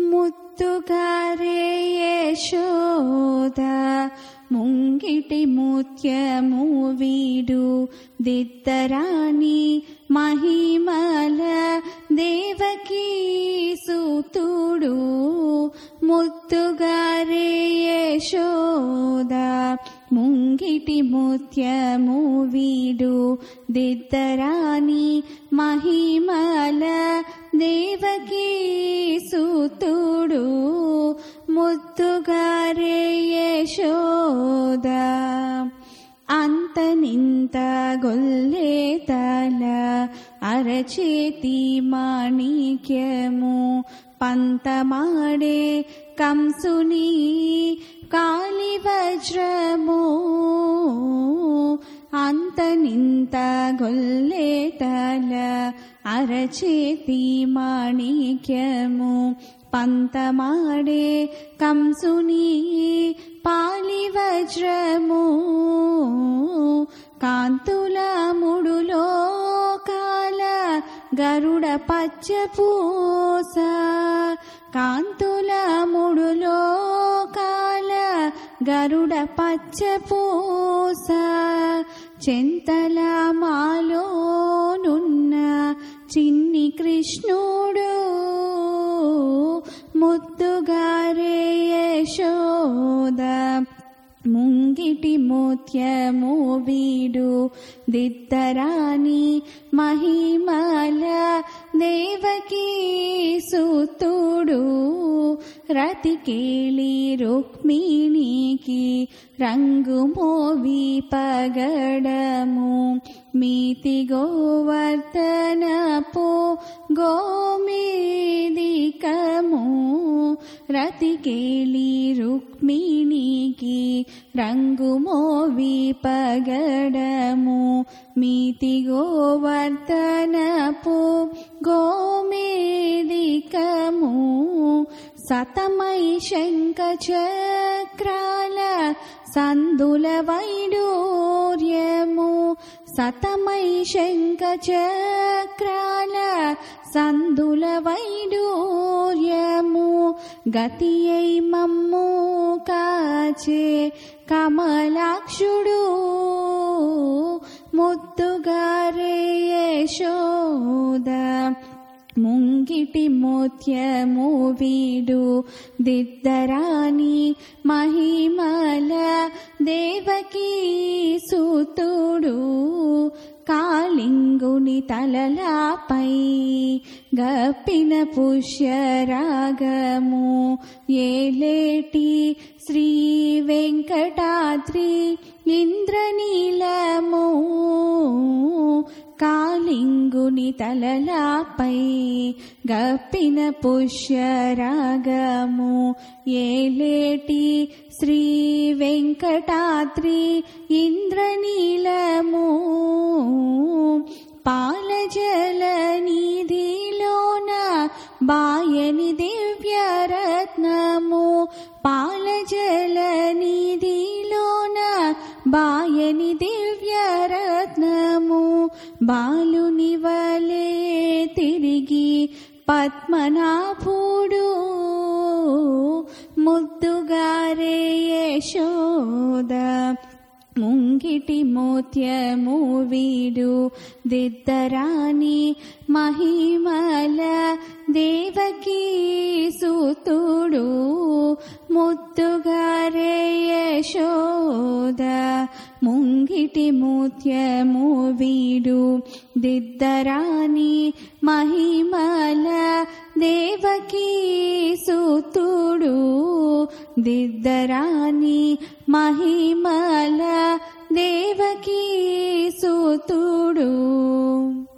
ముత్తుగారే యశోద ముంగిటి ముత్యము వీడు దిద్దరాణి మహిమల దేవకీ సూతుడు ముత్తుగారే యశోద ముంగిటి ముత్యము వీడు దిద్దరాణి మహిమల దేవకీ సూతుడు ముత్తుగారే యశోద అంత నింత గొల్లే తల అరచేతి మాణిక్యము పంతమాడే కంసుని కాలి వజ్రము అంత నింత గొల్లే తల అరచేతి మాణిక్యము పంతమాడే కంసుని పాలి వజ్రము కాంతుల ముడులో కాల గరుడ పచ్చ పూస కాంతుల ముడులో కాల గరుడ పచ్చ పూస చెంతల మాలోనున్న చిన్ని కృష్ణుడు ముద్దుగారే యశోద ముంగిటి మోత్యము వీడు దిద్దరాని మహిమల దేవకీ సూతుడు రతికేళి రుక్మిణికి రంగు మోవి పగడము మీతి గోవర్ధనపు గోమేదికము రతికేళి రుక్మిణికి రంగు మోవి పగడము మీతి గోవర్ధనపు గోమేదికము సతమై శంఖ చక్రాల సందుల వైడూర్యము సతమై శంఖ చక్రాల సందుల వైడూర్యము గతి అయి మమ్ము కాచే కమలాక్షుడు ముద్దుగారే యశోద ముంగిటి మోత్యము వీడు దిద్దరాని మహిమల దేవకీ సూతుడు కాళింగుని తలలాపై గప్పిన పుష్యరాగము ఏలేటి శ్రీ వెంకటాద్రి ఇంద్రనీలము కాళింగుని తలలాపై గప్పిన పుష్యరాగము ఏలేటి శ్రీ వెంకటాద్రి ఇంద్రనీలము పాలజల నిధిలోన బాయని దివ్యరత్నము పాలజల నిధిలోన బాయని దివ్యరత్నము బాలుని వలే తిరిగి పద్మనాభుడు ముద్దుగారే యశోద ముంగిటి మోత్యము వీడు దిద్దరాని మహిమల దేవకీ సూతుడు ముద్దుగారే యశోద ముంగిటి మూత్యము వీడు దిద్దరాని మహిమల దేవకీ సూతుడు దిద్దరాని మహిమల దేవకీ సూతుడు